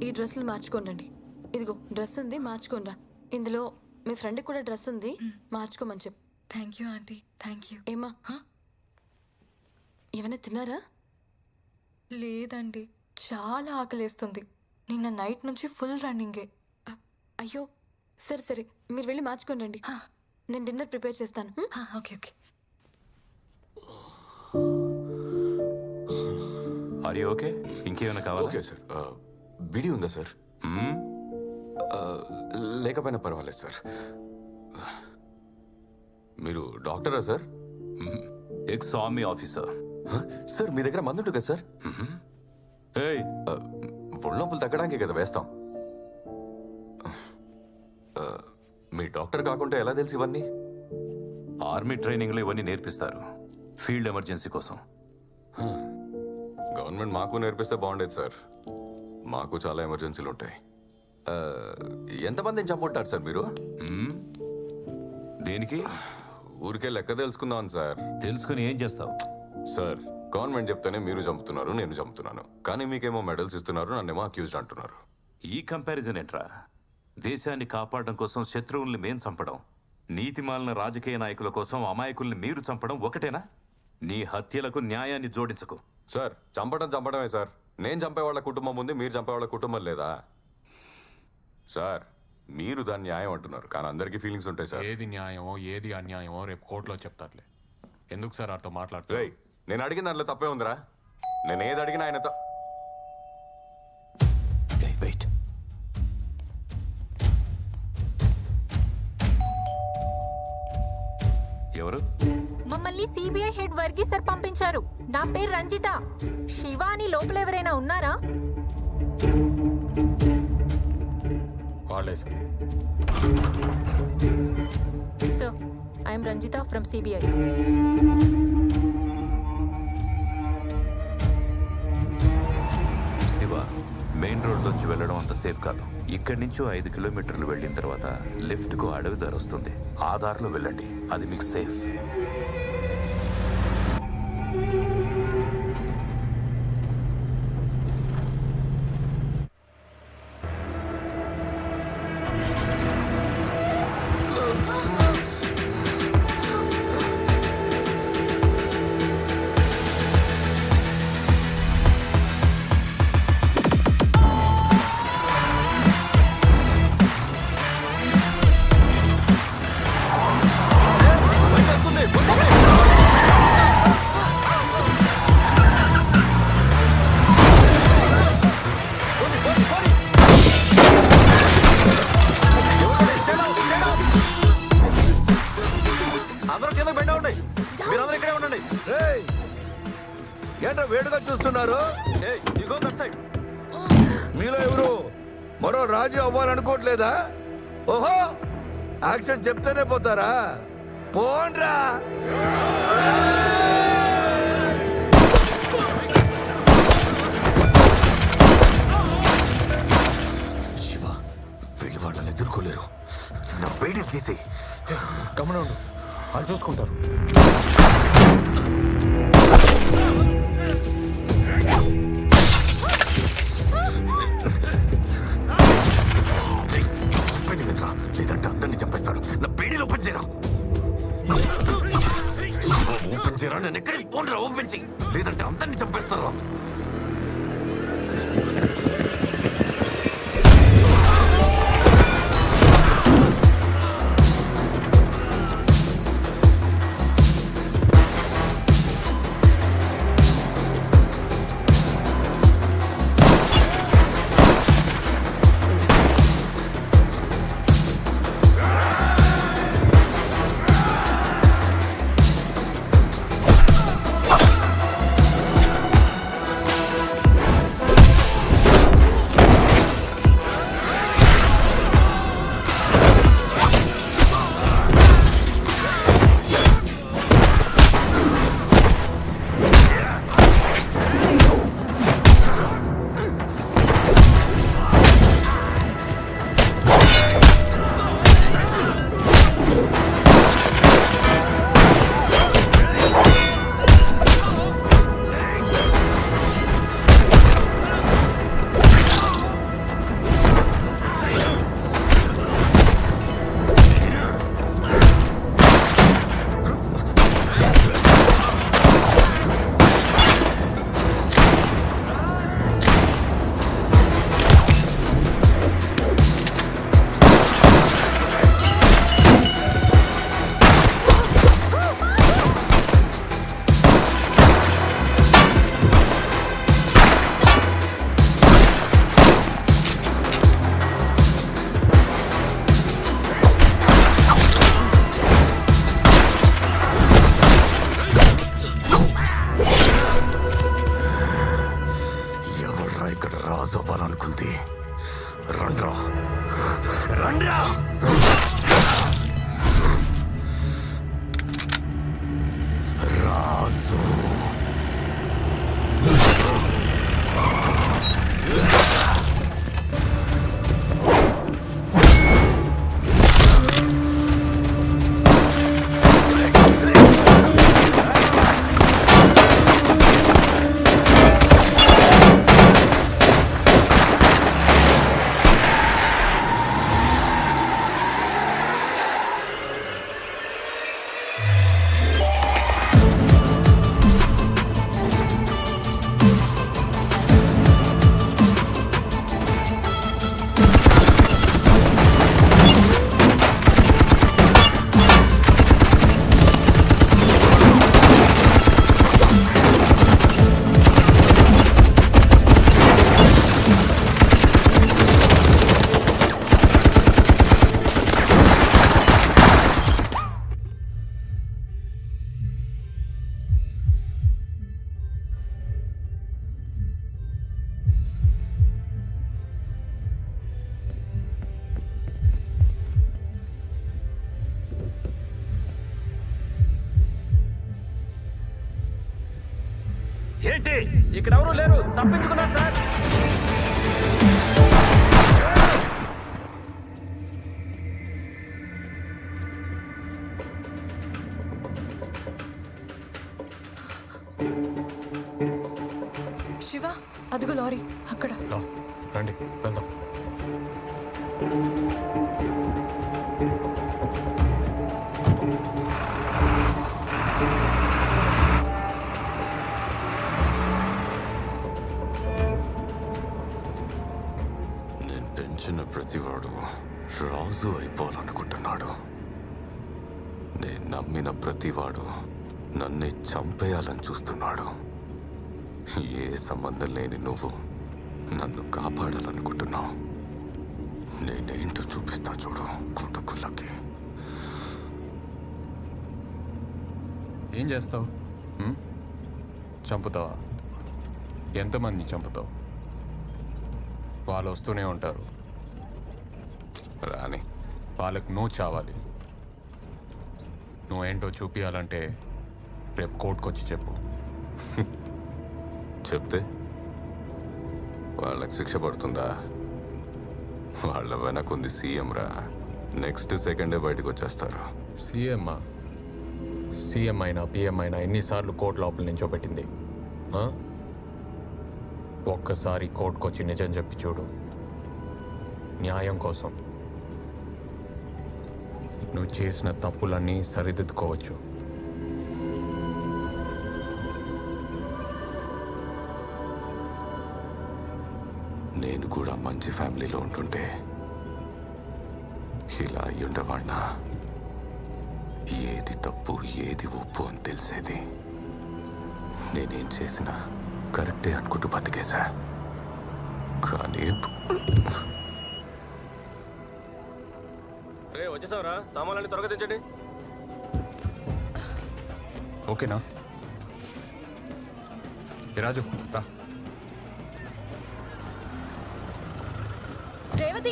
ఈ డ్రెస్సులు మార్చుకోండి ఇదిగో డ్రెస్ ఉంది మార్చుకోనరా ఇందులో మీ ఫ్రెండ్కి కూడా డ్రెస్ ఉంది మార్చుకోమని చెప్పు thank you aunty thank you ఏమా ఏమైనా తిన్నారా లేదండి చాలా ఆకలేస్తుంది నిన్న నైట్ నుంచి ఫుల్ రన్నింగే అ, అయ్యో సరే సరే మీరు వెళ్ళి మార్చుకొని రండి నేను డిన్నర్ ప్రిపేర్ చేస్తాను హ్మ్? ఓకే ఓకే ఆర్ ఓకే ఇంకేమైనా కావాలా ఓకే సార్ ఆ, బిడి ఉందా సార్ ఆ, లేకపోయినా పర్వాలేదు సార్ మీరు డాక్టరా సార్ ఎక్స్ ఆర్మీ ఆఫీసర్ హ? సార్ మీ దగ్గర మందు ఉంటుంది కదా సార్ ఏయ్ ఆ, ఒళ్ళొప్పులు తగ్గడానికే కదా వేస్తాం ఆ, మీ డాక్టర్ కాకుంటే ఎలా తెలుసు ఇవన్నీ ఆర్మీ ట్రైనింగ్లో ఇవన్నీ నేర్పిస్తారు ఫీల్డ్ ఎమర్జెన్సీ కోసం గవర్నమెంట్ మాకు నేర్పిస్తే బాగుండేది సార్ మాకు చాలా ఎమర్జెన్సీలు ఉంటాయి ఆ, ఎంతమందిని చంపుంటారు సార్ మీరు దేనికి ఊరికే లెక్క తెలుసుకుందాం సార్ తెలుసుకుని ఏం చేస్తావు సార్ గవర్నమెంట్ చెప్తేనే మీరు చంపుతున్నారు నేను చంపుతున్నాను కానీ మీకేమో మెడల్స్ ఇస్తున్నారు నన్నేమో అక్యూజ్డ్ అంటున్నారు ఈ కంపారిజన్ ఏంట్రా దేశాన్ని కాపాడడం కోసం శత్రువుల్ని మేం చంపడం నీతిమాలిన రాజకీయ నాయకుల కోసం అమాయకుల్ని మీరు చంపడం ఒకటేనా నీ హత్యలకు న్యాయాన్ని జోడించకు సార్ చంపడం చంపడమే సార్ నేను చంపే వాళ్ళ కుటుంబం ఉంది మీరు చంపే వాళ్ళ కుటుంబం లేదా సార్ మీరు దాన్ని న్యాయం అంటున్నారు కానీ అందరికీ ఫీలింగ్స్ ఉంటాయి సార్ ఏది న్యాయమో ఏది అన్యాయమో రేపు కోర్టులో చెప్తారులే ఎందుకు సార్ అర్థం మాట్లాడుతూ రేయ్ నేను అడిగిన దాంట్లో తప్పే ఉందిరా నేను ఏది అడిగినా ఆయన త- వెయిట్ ఎవరు మమ్మల్ని సిబిఐ హెడ్ వర్గీస్ సార్ పంపించారు నా పేరు రంజిత శివ అని లోపల ఎవరైనా ఉన్నారా వాళ్ళే sir sir I'm Ranjitha from CBI Shiva main road నుంచి వెళ్ళడం అంత సేఫ్ కాదు ఇక్కడి నుంచి ఐదు కిలోమీటర్లు వెళ్ళిన తర్వాత లెఫ్ట్ కు అడవి దారి వస్తుంది ఆ దారిలో వెళ్ళండి అది మీకు సేఫ్ అందరూ కింద బెండ ఉండండి మీరందరూ ఇక్కడే ఉండండి ఏంటో వేడుగా చూస్తున్నారు ఏయ్ ఇగో దట్ సైడ్ మీలో ఎవరు మరో రాజు అవ్వాలనుకోవట్లేదా ఓహో యాక్షన్ చెప్తేనే పోతారా పోండ్రా శివ వీళ్ళు వాళ్ళని ఎదుర్కోలేరు నా బయటికి తీసేయి గమనండు వాళ్ళు చూసుకుంటారు చెప్పేది వినరా లేదంటే అందరినీ చంపేస్తారు నా బేడీలో ఓపెన్ చేయరా ఓపెన్ చేయరా నేను ఎక్కడికి పోనరా ఓపెన్ చేయి లేదంటే అందరినీ చంపేస్తారా ఆ ఏంటి ఇక్కడ ఎవరు లేరు తప్పించుకున్నారు సార్ శివ అదిగో లారీ అక్కడ రా రండి వెళ్దాం నేను పెంచిన ప్రతివాడు రాజు అయిపోవాలనుకుంటున్నాడు నేను నమ్మిన ప్రతివాడు నన్నే చంపేయాలని చూస్తున్నాడు ఏ సంబంధం లేని నువ్వు నన్ను కాపాడాలనుకుంటున్నావు నేనేంటో చూపిస్తా చూడు కుటుకులకి ఏం చేస్తావు హ్మ్? చంపుతావా ఎంతమంది చంపుతావు వాళ్ళు వస్తూనే ఉంటారు రాని వాళ్ళకు నువ్వు చావాలి నువ్వేంటో చూపించాలంటే రేపు కోర్టుకొచ్చి చెప్పు చెప్తే వాళ్ళకి శిక్ష పడుతుందా వాళ్ళ వెనకుంది సీఎం రా నెక్స్ట్ సెకండే బయటకు వచ్చేస్తారు సీఎమ్మా సీఎం అయినా పిఎం అయినా ఎన్నిసార్లు కోర్టు లోపల నించోబెట్టింది ఆ? ఒక్కసారి కోర్టుకొచ్చి నిజం చెప్పి చూడు న్యాయం కోసం నువ్వు చేసిన తప్పులన్నీ సరిదిద్దుకోవచ్చు నేను కూడా మంచి ఫ్యామిలీలో ఉంటుంటే ఇలా అయ్యుండవాడినా ఏది తప్పు ఏది ఒప్పు అని తెలిసేది నేనేం చేసినా కరెక్టే అనుకుంటూ బతికేశా కానీ రే వచ్చేసావరా సామాన్లన్నీ త్వరగా తెచ్చండి ఓకేనా ఏ రాజు రా రేవతి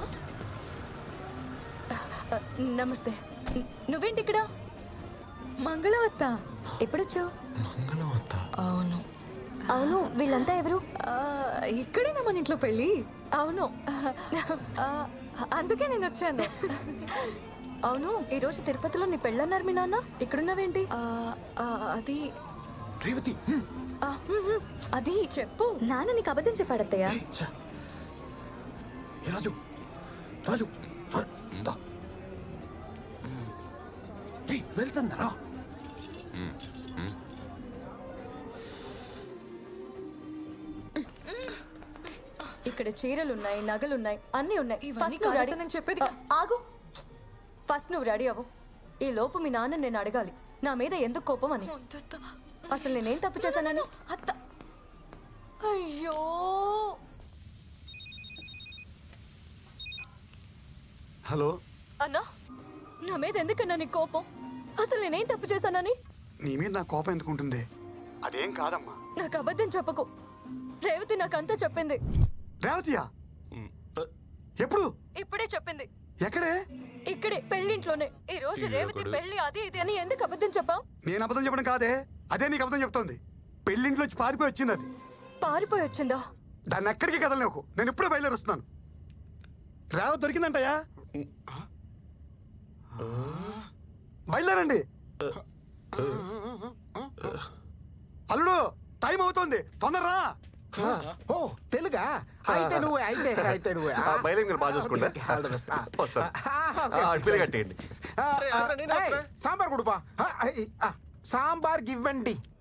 నమస్తే నువ్వేంటి ఇక్కడ మంగళవత్త ఎప్పుడొచ్చావు మంగళవత్త అవును అవును వీళ్ళంతా ఎవరు ఆ, ఇక్కడేనా మన ఇంట్లో పెళ్ళి అవును ఆ, అందుకే నేను వచ్చాను అవును ఈరోజు తిరుపతిలో నీ పెళ్ళన్నారు మీ నాన్న ఇక్కడున్నావేంటి ఆ, ఆ, అది రేవతి ఆ, హ్మ్, హ్మ్, అది చెప్పు నాన్న నీకు అబద్ధం చెప్పాడత్తయ్య ఏ రాజు రాజు వెళ్తుందరా ఇక్కడ చీరలున్నాయి నగలున్నాయి అన్నీ ఉన్నాయి ఇవన్నీ ఫస్ట్ నువ్వు రెడీ కాదతో నేను చెప్పేది కా- ఆ, ఆగు ఫస్ట్ నువ్వు రెడీ అవ్వు ఈ లోపు మీ నాన్న నేను అడగాలి నా మీద ఎందుకు కోపం అని అసలు నేనేం తప్పు చేశానని అత్త అయ్యో హలో అన్నా నా మీద ఎందుకన్నా నీ కోపం అసలు నేనేం తప్పు చేశానని నీ మీద నా కోపం ఎందుకు ఉంటుంది అదేం కాదమ్మా నాకు అబద్ధం చెప్పకు రేవతి నాకంతా చెప్పింది రేవతియా ఎప్పుడు ఇప్పుడే చెప్పింది ఎక్కడే ఇక్కడే పెళ్ళింట్లోనే ఈ రోజు రేవతి పెళ్లి అది ఇది అని ఎందుకు అబద్ధం చెప్పావు నేను అబద్ధం చెప్పడం కాదే అదే నీకు అబద్ధం చెప్తోంది పెళ్ళింట్లో వచ్చి పారిపోయి వచ్చింది అది పారిపోయి వచ్చిందా దాన్ని ఎక్కడికి కదలలేకు నేను ఇప్పుడే బయలుదేరి వస్తున్నాను రేవ దొరికిందంటయ్యా బయలుదేరండి అల్లుడు టైం అవుతుంది తొందరరా ఓ తెలుగా అయితే నువ్వు అయితే అయితే నువ్వు బయలుదేరి మీరు బాగా చూసుకుంటా వస్తాను పిల్లి కట్టేయండి సాంబార్ కుడుపా సాంబార్ ఇవ్వండి